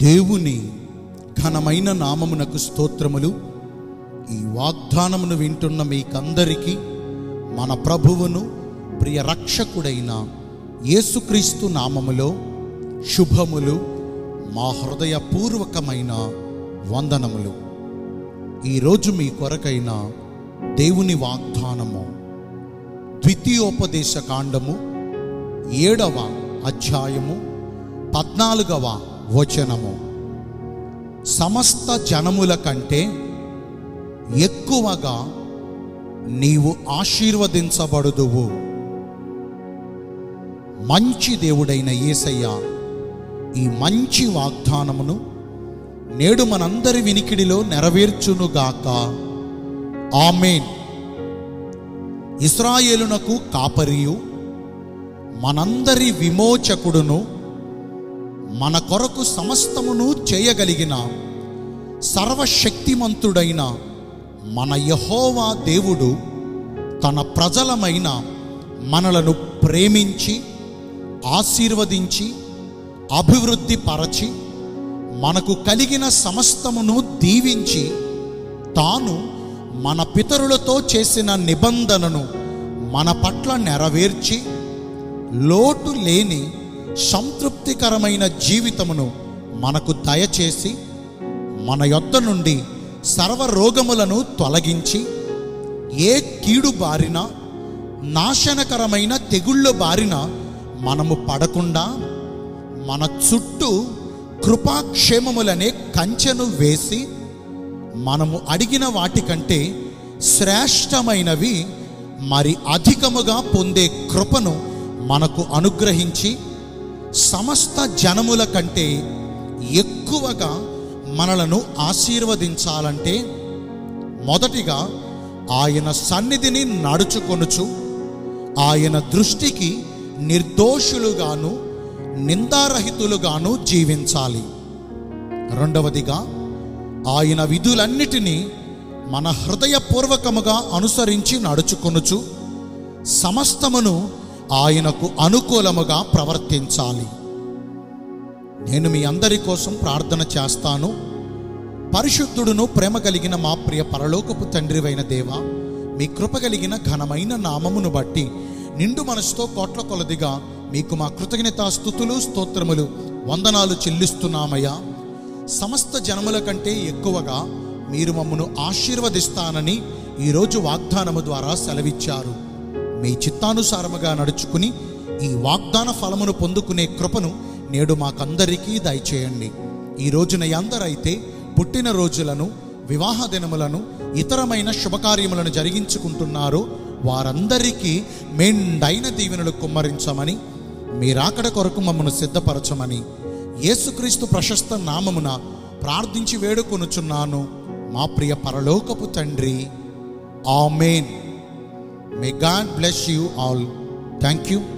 దేవుని ఘనమైన నామమునకు స్తోత్రములు ఈ వాగ్దానమును వింటున్న మీకందరికీ మన ప్రభువును ప్రియ రక్షకుడైన యేసుక్రీస్తు నామములో శుభములు మా హృదయపూర్వకమైన వందనములు ఈరోజు మీ కొరకైన దేవుని వాగ్దానము ద్వితీయోపదేశ కాండము ఏడవ అధ్యాయము పద్నాలుగవ వచనము సమస్త జనముల కంటే ఎక్కువగా నీవు ఆశీర్వదించబడుదువు మంచి దేవుడైన యేసయ్య ఈ మంచి వాగ్దానమును నేడు మనందరి వినికిడిలో నెరవేర్చునుగాక ఆమెన్ ఇస్రాయేలునకు కాపరియు మనందరి విమోచకుడును మన కొరకు సమస్తమును చేయగలిగిన సర్వశక్తిమంతుడైన మన యహోవా దేవుడు తన ప్రజలమైన మనలను ప్రేమించి ఆశీర్వదించి అభివృద్ధి పరచి మనకు కలిగిన సమస్తమును దీవించి తాను మన పితరులతో చేసిన నిబంధనను మన పట్ల నెరవేర్చి లోటు లేని సంతృప్తికరమైన జీవితమును మనకు దయచేసి మన యొద్ద నుండి సర్వరోగములను తొలగించి ఏ కీడు బారిన నాశనకరమైన తెగుళ్ళ బారిన మనము పడకుండా మన చుట్టూ కృపాక్షేమములనే కంచెను వేసి మనము అడిగిన వాటికంటే శ్రేష్టమైనవి మరి అధికముగా పొందే కృపను మనకు అనుగ్రహించి సమస్త జనముల కంటే ఎక్కువగా మనలను ఆశీర్వదించాలంటే మొదటిగా ఆయన సన్నిధిని నడుచుకొనుచు ఆయన దృష్టికి నిర్దోషులుగాను నిందారహితులుగాను జీవించాలి రెండవదిగా ఆయన విధులన్నిటినీ మన హృదయపూర్వకముగా అనుసరించి నడుచుకొనుచు సమస్తమును ఆయనకు అనుకూలముగా ప్రవర్తించాలి నేను మీ అందరి కోసం ప్రార్థన చేస్తాను పరిశుద్ధుడును ప్రేమ కలిగిన మా ప్రియ పరలోకపు తండ్రివైన దేవ మీ కృప కలిగిన ఘనమైన నామమును బట్టి నిండు మనసుతో కోట్ల కొలదిగా మీకు మా కృతజ్ఞతా స్థుతులు స్తోత్రములు వందనాలు చెల్లిస్తున్నామయ్యా సమస్త జనముల కంటే ఎక్కువగా మీరు మమ్మను ఆశీర్వదిస్తానని ఈరోజు వాగ్దానము ద్వారా సెలవిచ్చారు మీ చిత్తానుసారముగా నడుచుకుని ఈ వాగ్దాన ఫలమును పొందుకునే కృపను నేడు మాకందరికీ దయచేయండి ఈ రోజున ఎందరైతే పుట్టిన రోజులను వివాహ దినములను ఇతరమైన శుభకార్యములను జరిగించుకుంటున్నారో వారందరికీ మెండైన దీవెనలు కుమ్మరించమని మీరాకడ కొరకు మమ్మను సిద్ధపరచమని యేసుక్రీస్తు ప్రశస్త నామమున ప్రార్థించి వేడుకొనుచున్నాను మా ప్రియ పరలోకపు తండ్రి amen may God bless you all thank you